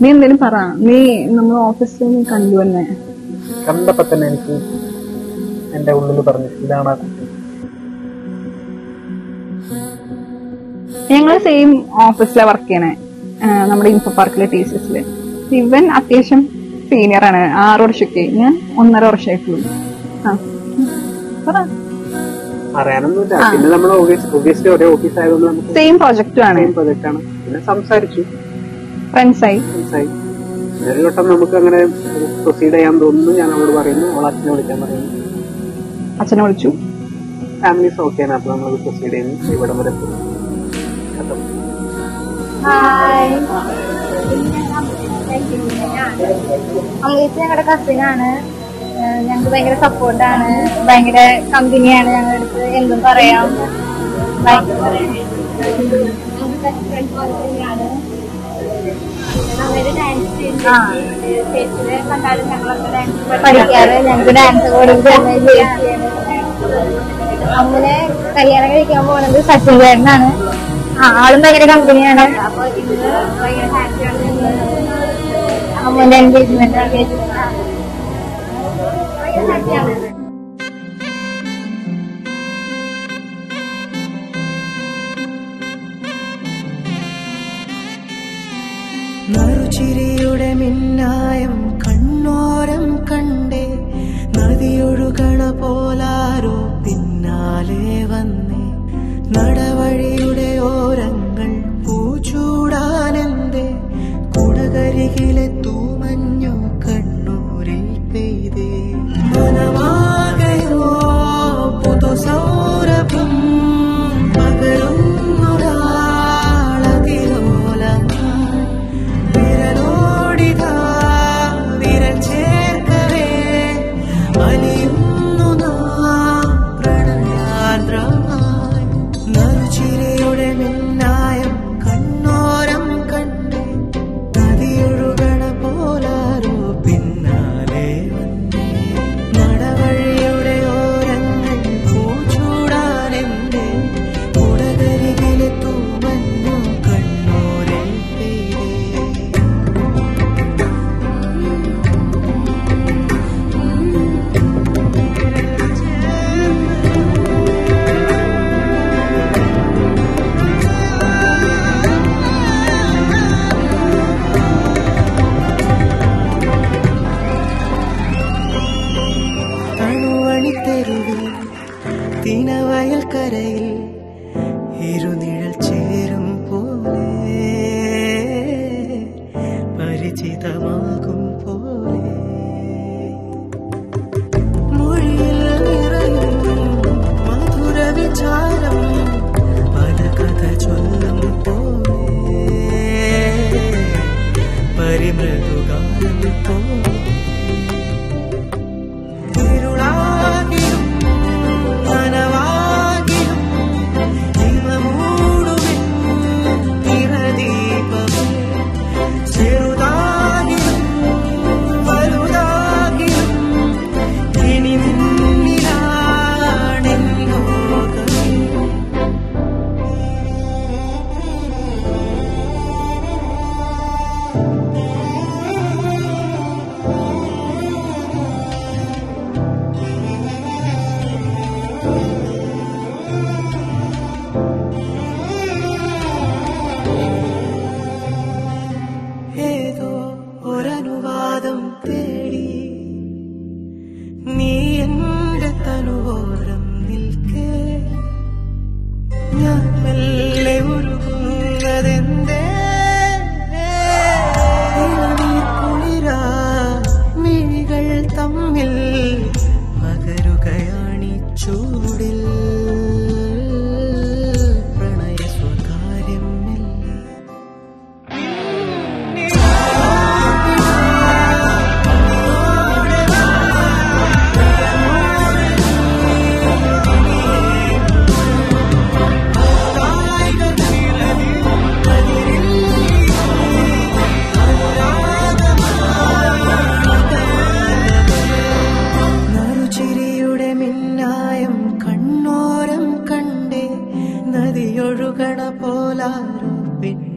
നീ എന്തേലും പറ നീ നമ്മൾ ഓഫീസിൽ നീ കണ്ടു തന്നെ കണ്ടപ്പോ തന്നെ എനിക്ക് എന്റെ ഉള്ളിൽ പറഞ്ഞു ഇതാണ് ആ കുട്ടി ഞങ്ങൾ സെയിം ഓഫീസിലെ വർക്ക് ചെയ്യണേ ആ, നമ്മുടെ ഇൻഫോ പാർക്കിലെ ടീച്ചേഴ്സില് ഇവൻ അത്യാവശ്യം സീനിയർ ആണ് ആറ് വർഷമൊക്കെ ഞാൻ ഒന്നര വർഷമായിട്ടുള്ളൂ ആ പറ അറിയാനൊന്നുമില്ല പിന്നെ നമ്മൾ ഒബിയസ്ലി ഒരേ ഓഫീസ് ആയതുകൊണ്ട് നമുക്ക് സെയിം പ്രോജക്റ്റും ആണ് സെയിം പ്രൊജക്റ്റ് ആണ് പിന്നെ സംസാരിച്ചു ഫ്രണ്ട്സായി മനസ്സിലായി ഒരു വട്ടം നമുക്ക് അങ്ങനെ പ്രൊസീഡ് ചെയ്യാൻ തോന്നുന്നു ഞാൻ അവളോട് പറയുന്നു അവൾ അച്ഛനെ വിളിക്കാൻ പറയുന്നു അച്ഛനെ വിളിച്ചു ഫാമിലീസ് ഓക്കെ ആണ് അപ്പൊ നമ്മൾ പ്രൊസീഡ് ചെയ്യുന്നു ഇവിടെ വരെ എത്തുന്നു. ഖത്തം. ഹായ് അമീസ് ഞങ്ങളുടെ കസിനാണ് ഞങ്ങൾക്ക് ഭയങ്കര സപ്പോർട്ടാണ് ഭയങ്കര കമ്പനിയാണ് ഞങ്ങളുടെ അടുത്ത് എന്തും പറയാം പഠിക്കാറ് ഞങ്ങൾക്ക് ഡാൻസ് അങ്ങനെ കല്യാണം കഴിക്കാൻ പോകുന്നത് സച്ചിൻ ചേട്ടനാണ് ആ ആളും ഭയങ്കര കമ്പനിയാണ് അപ്പൊ ഇത് ഭയങ്കര ഹാപ്പിയാണ് അമ്മന്റെ എൻഗേജ്മെന്റ് ഭയങ്കര ഹാപ്പിയാണ് നറുചിരിയുടെ മിന്നായം കണ്ണോരം കണ്ടേ നദിയൊഴുകണ പോലാരോ പിന്നാലെ വന്നേ നടവഴിയുടെ ഓരങ്ങൾ പൂച്ചൂടാനെന്തേ കുടകരികിലെ തൂമഞ്ഞു കണ്ണൂരിൽ പെയ്തേ മനമാകയോ പുതുസൗരഭം പകരുന്നൊരാളതിലോലങ്ങൾ വിരലോടിതാ വിരൽ ചേർക്കവേ അലിയുന്നു നാം പ്രണയാർദ്രമായി നറുചിരിയുടെ മിന്നായം കണ്ണോരം കണ്ട് നദിയൊഴുകണ പോലാരോ പിന്നാലെ വന്നേ നടവഴിയുടെ ഓരങ്ങൾ പൂച്ചൂടാനെന്തേ കുടകരികിലെ തൂമഞ്ഞു കണ്ണൂരിൽ പെയ്തേ തണുവണിത്തെരുവിൽ തിനവയൽ കരയിൽ ഇരുനിഴൽ ചേരും പോലെ പരിചിതമാകും പോലെ മൊഴിയിൽ നിറയും മധുര വിചാരം പല കഥ ചൊല്ലും പോലെ പരിമൃദുഗാനം പോലെ ഇരുളാകിലും നനവാകിലും ഹിമമൂടുമെൻ നിറദീപമേ ചെറുതാകിലും വലുതാകിലും ഇനി മുന്നിലാണെൻ ലോകമേ ഏതോ ഒരനുവാദം തേടി നീ എന്റെ തനുവോരം നിൽക്കേ ഞാൻ മെല്ലെ ഉരുകുന്നതെന്തേ ഇളനീർ കുളിരാ മിഴികൾ തമ്മിൽ പകരുകയാണി ചൂടിൽ പ്രണയ സ്വകാര്യം മെല്ലെ നറുചിരിയുടെ മിന്നായം കണ്ണോരം കണ്ടേ നദിയൊഴുകണ പോലാരോ പിന്നെ